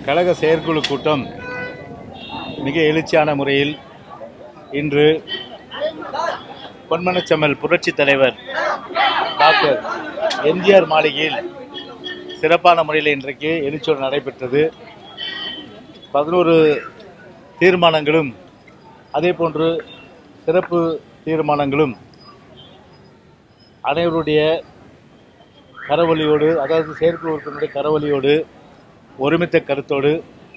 கழக செயற்குழு கூட்டம் மிக எழுச்சியான முறையில் இன்று பொன்மனச்செம்மல் புரட்சி தலைவர் டாக்டர் எம்ஜிஆர் மாளிகையில் சிறப்பான முறையில் இன்றைக்கு எழுச்சியோடு நடைபெற்றது பதினோரு தீர்மானங்களும் அதே போன்று சிறப்பு தீர்மானங்களும் அனைவருடைய கரவொலியோடு அதாவது செயற்குழு உறுப்பினருடைய கரவொலியோடு ஒருமித்த கருத்தோடு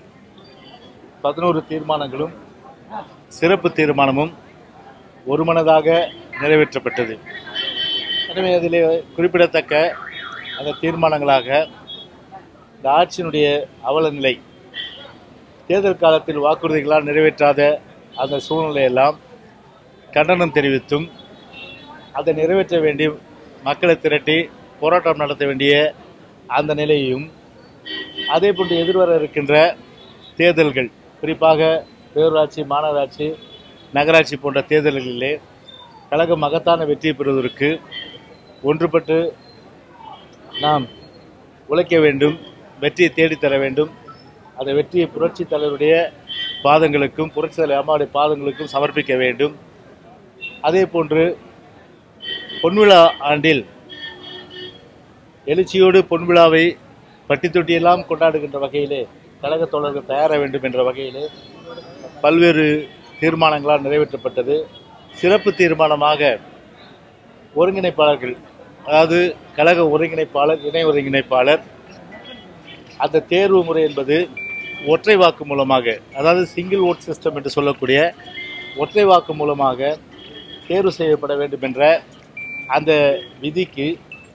பதினோரு தீர்மானங்களும் சிறப்பு தீர்மானமும் ஒருமனதாக நிறைவேற்றப்பட்டது எனவே அதில் குறிப்பிடத்தக்க அந்த தீர்மானங்களாக இந்த ஆட்சியினுடைய அவல நிலை தேர்தல் காலத்தில் வாக்குறுதிகளால் நிறைவேற்றாத அந்த சூழ்நிலையெல்லாம் கண்டனம் தெரிவித்தும் அதை நிறைவேற்ற வேண்டி மக்களை திரட்டி போராட்டம் நடத்த வேண்டிய அந்த நிலையையும் அதே போன்று எதிர்வர இருக்கின்ற தேர்தல்கள் குறிப்பாக பேரூராட்சி மாநகராட்சி நகராட்சி போன்ற தேர்தல்களிலே கழகம் மகத்தான வெற்றி பெறுவதற்கு ஒன்றுபட்டு நாம் உழைக்க வேண்டும் வெற்றியை தேடித்தர வேண்டும் அந்த வெற்றியை புரட்சி தலைவருடைய பாதங்களுக்கும் புரட்சி தலைவர் அம்மாவுடைய பாதங்களுக்கும் சமர்ப்பிக்க வேண்டும் அதே போன்று பொன்விழா ஆண்டில் எழுச்சியோடு பொன்விழாவை பட்டி தொட்டியெல்லாம் கொண்டாடுகின்ற வகையிலே கழக தோழர்கள் தயார வேண்டும் என்ற வகையிலே பல்வேறு தீர்மானங்களால் நிறைவேற்றப்பட்டது சிறப்பு தீர்மானமாக ஒருங்கிணைப்பாளர்கள் அதாவது கழக ஒருங்கிணைப்பாளர் இணை ஒருங்கிணைப்பாளர் அந்த தேர்வு முறை என்பது ஒற்றை வாக்கு மூலமாக அதாவது சிங்கிள் ஓட் சிஸ்டம் என்று சொல்லக்கூடிய ஒற்றை வாக்கு மூலமாக தேர்வு செய்யப்பட வேண்டும் என்ற அந்த விதிக்கு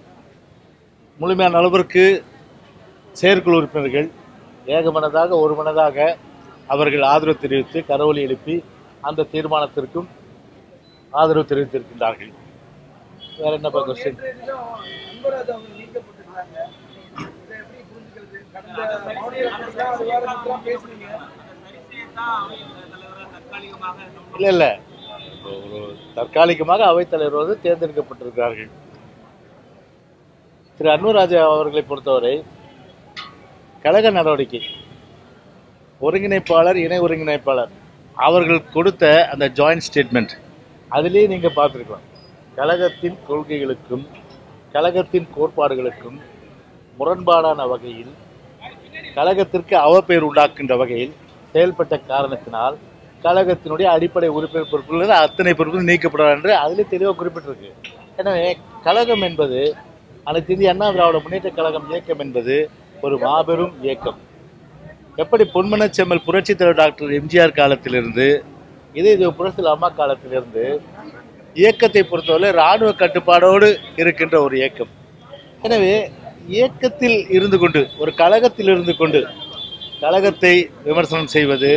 முழுமையான அளவிற்கு செயற்குழு உறுப்பினர்கள் ஏகமனதாக ஒரு மனதாக அவர்கள் ஆதரவு தெரிவித்து கரவொலி எழுப்பி அந்த தீர்மானத்திற்கும் ஆதரவு தெரிவித்திருக்கின்றார்கள் வேற என்னப்பா கொஸ்டின் நேற்றைய தினம் அன்பராஜ் அவங்க நீக்கப்பட்டிருக்காங்க இதை எப்படி புரிஞ்சுக்கிறது கடந்த மாநில கூட்டத்தில் அது விவாதத்துலாம் பேசுனீங்க இல்லை இல்லை ஒரு தற்காலிகமாக அவைத்தலைவர் வந்து தேர்ந்தெடுக்கப்பட்டிருக்கிறார்கள் திரு அன்வராஜா அவர்களை பொறுத்தவரை கழக நடவடிக்கை ஒருங்கிணைப்பாளர் இணை ஒருங்கிணைப்பாளர் அவர்கள் கொடுத்த அந்த ஜாயிண்ட் ஸ்டேட்மெண்ட் அதிலேயே நீங்கள் பார்த்துருக்கலாம் கழகத்தின் கொள்கைகளுக்கும் கழகத்தின் கோட்பாடுகளுக்கும் முரண்பாடான வகையில் கழகத்திற்கு அவப்பெயர் உண்டாக்குகின்ற வகையில் செயல்பட்ட காரணத்தினால் கழகத்தினுடைய அடிப்படை உறுப்பினர் பொறுப்புகள் அத்தனை பொறுப்புகள் நீக்கப்படும் என்று அதிலே தெளிவாக குறிப்பிட்டிருக்கு எனவே கழகம் என்பது அனைத்து இந்திய அண்ணா திராவிட முன்னேற்ற கழகம் இயக்கம் என்பது ஒரு மாபெரும் இயக்கம் எப்படி பொன்மனச்செம்மல் புரட்சி தலைவர் டாக்டர் எம்ஜிஆர் காலத்திலிருந்து இதே இது புரட்சி அம்மா காலத்திலிருந்து இயக்கத்தை பொறுத்தவரை இராணுவ கட்டுப்பாடோடு இருக்கின்ற ஒரு இயக்கம் எனவே இயக்கத்தில் இருந்து கொண்டு ஒரு கழகத்தில் இருந்து கொண்டு கழகத்தை விமர்சனம் செய்வது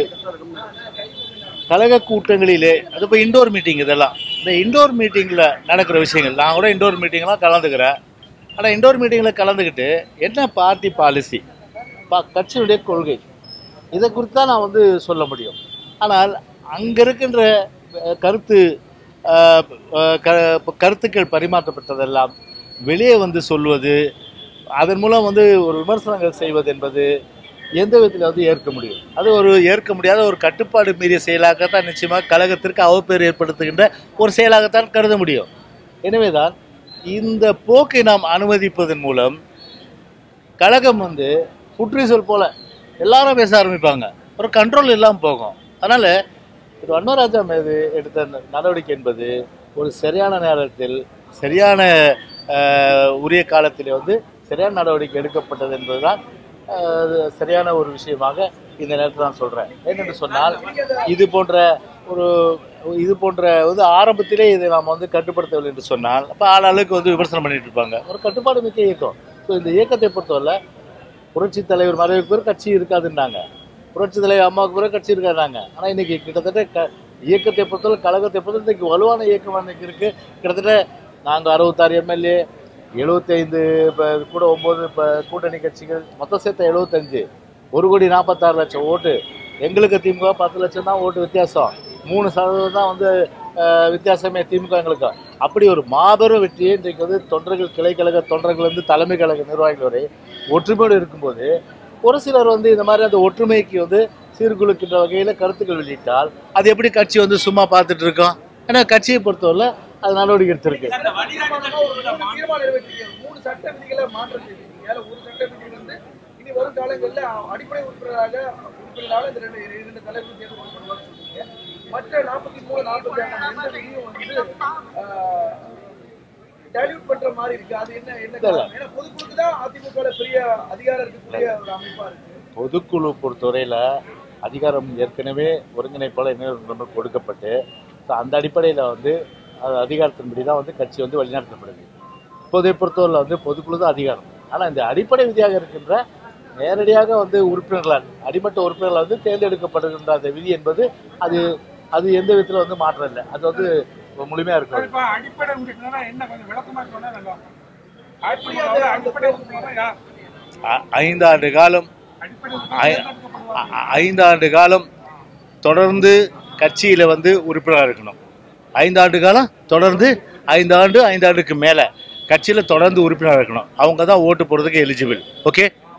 கழக கூட்டங்களிலே அது இப்போ இண்டோர் மீட்டிங் இதெல்லாம் இந்த இண்டோர் மீட்டிங்கில் நடக்கிற விஷயங்கள் நான் கூட இண்டோர் மீட்டிங்லாம் கலந்துக்கிறேன் ஆனால் இண்டோர் மீட்டிங்கில் கலந்துக்கிட்டு என்ன பார்ட்டி பாலிசி பா கட்சியினுடைய கொள்கை இதை குறித்து தான் நான் வந்து சொல்ல முடியும் ஆனால் அங்கே இருக்கின்ற அஹ், கருத்து அஹ், அஹ், க- கருத்துக்கள் பரிமாற்றப்பட்டதெல்லாம் வெளியே வந்து சொல்வது அதன் மூலம் வந்து ஒரு விமர்சனங்கள் செய்வது என்பது எந்த விதத்தில் வந்து ஏற்க முடியும் அது ஒரு ஏற்க முடியாத ஒரு கட்டுப்பாடு மீறிய செயலாகத்தான் நிச்சயமாக கழகத்திற்கு அவப்பெயர் ஏற்படுத்துகின்ற ஒரு செயலாகத்தான் கருத முடியும் எனவேதான் இந்த போக்கை நாம் அனுமதிப்பதன் மூலம் கழகம் வந்து புற்றீசல் போல எல்லாரும் பேச ஆரம்பிப்பாங்க ஒரு கண்ட்ரோல் இல்லாமல் போகும் அதனால திரு அன்னராஜா மீது எடுத்த ந- நடவடிக்கை என்பது ஒரு சரியான நேரத்தில் சரியான ஆஹ், உரிய காலத்திலே வந்து சரியான நடவடிக்கை எடுக்கப்பட்டது என்பதுதான் ஆஹ், அது சரியான ஒரு விஷயமாக இந்த நேரத்தில் நான் சொல்றேன் ஏனென்று சொன்னால் இது போன்ற ஒரு இது போன்ற வந்து ஆரம்பத்திலே இதை நாம் வந்து கட்டுப்படுத்தவில்லை என்று சொன்னால் அப்போ ஆளாளுக்கு வந்து விமர்சனம் பண்ணிட்டு இருப்பாங்க ஒரு கட்டுப்பாடு மிக்க இயக்கம் ஸோ இந்த இயக்கத்தை பொறுத்தவரை புரட்சி தலைவர் மறைவுக்கு பிறகு கட்சி இருக்காதுன்னாங்க புரட்சி தலைவர் அம்மாவுக்கு பிறகு கட்சி இருக்காதுனாங்க ஆனால் இன்னைக்கு கிட்டத்தட்ட க இயக்கத்தை பொறுத்தவரை கழகத்தை பொறுத்தவரை இன்னைக்கு வலுவான இயக்கம் இன்னைக்கு இருக்கு கிட்டத்தட்ட நாங்கள் அறுபத்தாறு எம்எல்ஏ எழுபத்தைந்து இப்போ கூட ஒம்பது இப்போ கூட்டணி கட்சிகள் மொத்தம் சேர்த்த எழுபத்தஞ்சு ஒரு கோடி நாற்பத்தாறு லட்சம் ஓட்டு எங்களுக்கு திமுக பத்து லட்சம் தான் ஓட்டு வித்தியாசம் மூணு சதவீதம் தான் வந்து அஹ், வித்தியாசமே திமுக எங்களுக்கு அப்படி ஒரு மாபெரும் வெற்றியை இன்றைக்கு வந்து தொண்டர்கள் கிளை கழக தொண்டர்கள் வந்து தலைமை கழக நிர்வாகிகள் வரை ஒற்றுமையோடு இருக்கும்போது ஒரு சிலர் வந்து இந்த மாதிரி அந்த ஒற்றுமைக்கு வந்து சீர்குலைக்கின்ற வகையில் கருத்துக்கள் வெளியிட்டால் அது எப்படி கட்சி வந்து சும்மா பார்த்துட்டு இருக்கோம் ஏன்னா கட்சியை பொறுத்தவரை அது நடவடிக்கை எடுத்திருக்கு தீர்மானமா ஒரு மூணு தீர்மானம் நிறைவேற்றிருக்கீங்க. மூணு சட்ட விதிகளை மாற்றம் செய்திருக்கீங்க. அதுல ஒரு சட்ட விதி வந்து இனி வரும் காலங்கள்ல அடிப்படை உறுப்பினராக உறுப்பினராக இந்த ரெண்டு இரண்டு தலைவர்கள் தேர்வு பண்ணப்படுவார்னு சொல்றீங்க. மற்ற நாற்பத்தி மூணு நாற்பத்தி ஆறு எந்த விதியும் வந்து டைல்யூட் பண்ற மாதிரி இருக்கு அது என்ன என்ன காரணம்? ஏன்னா பொதுக்குழுக்கு தான் அதிமுக பெரிய அதிகாரம் இருக்கக்கூடிய ஒரு அமைப்பா இருக்கு பொதுக்குழு பொறுத்தவரையில் அதிகாரம் ஏற்கனவே ஒருங்கிணைப்பாளர் இணையர்கள் கொடுக்கப்பட்டு ஸோ அந்த அடிப்படையில் வந்து அது அதிகாரத்தின்படி தான் வந்து கட்சி வந்து வழிநடத்தப்படுது இப்போதை பொறுத்தவரையில் வந்து பொதுக்குழு தான் அதிகாரம் ஆனால் இந்த அடிப்படை விதியாக இருக்கின்ற நேரடியாக வந்து உறுப்பினர்களால் அடிமட்ட உறுப்பினர்களால் வந்து தேர்ந்தெடுக்கப்படுகின்ற அந்த விதி என்பது அது அது எந்த விதத்தில் வந்து மாற்றம் இல்லை அது வந்து முழுமையாக இருக்கும் இப்ப அடிப்படை உறுப்பினரா என்ன கொஞ்சம் விளக்கமா சொன்னா நல்லா இருக்கும். அடிப்படை அடிப்படை உறுப்பினரா யார் அ- ஐந்தாண்டு காலம் அடிப்படை ஐ- உறுப்பினர் அ- அ- ஐந்தாண்டு காலம் தொடர்ந்து கட்சியில் வந்து உறுப்பினராக இருக்கணும் ஐந்தாண்டு காலம் தொடர்ந்து ஐந்தாண்டு ஐந்தாண்டுக்கு மேலே கட்சியில் தொடர்ந்து உறுப்பினராக இருக்கணும் அவங்க தான் ஓட்டு போடுறதுக்கு எலிஜிபிள் ஓகே